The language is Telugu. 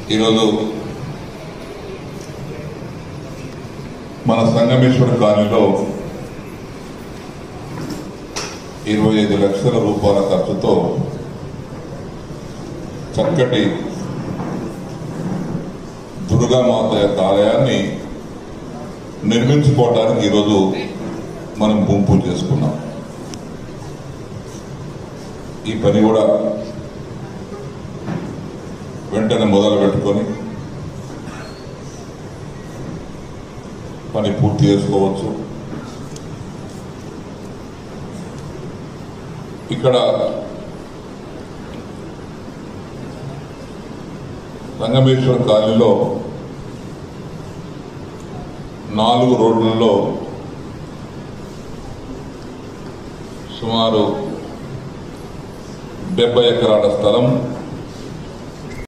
ఈరోజు మన సంగమేశ్వర కాలనీలో ఇరవై ఐదు లక్షల రూపాయల ఖర్చుతో చక్కటి దుర్గామాత యొక్క ఆలయాన్ని నిర్మించుకోవడానికి ఈరోజు మనం భూమి పూజ చేసుకున్నాం ఈ పని కూడా వెంటనే మొదలు పెట్టుకొని పని పూర్తి చేసుకోవచ్చు ఇక్కడ రంగమేశ్వర కాలనీలో నాలుగు రోడ్లలో సుమారు డెబ్బై ఎకరాల స్థలం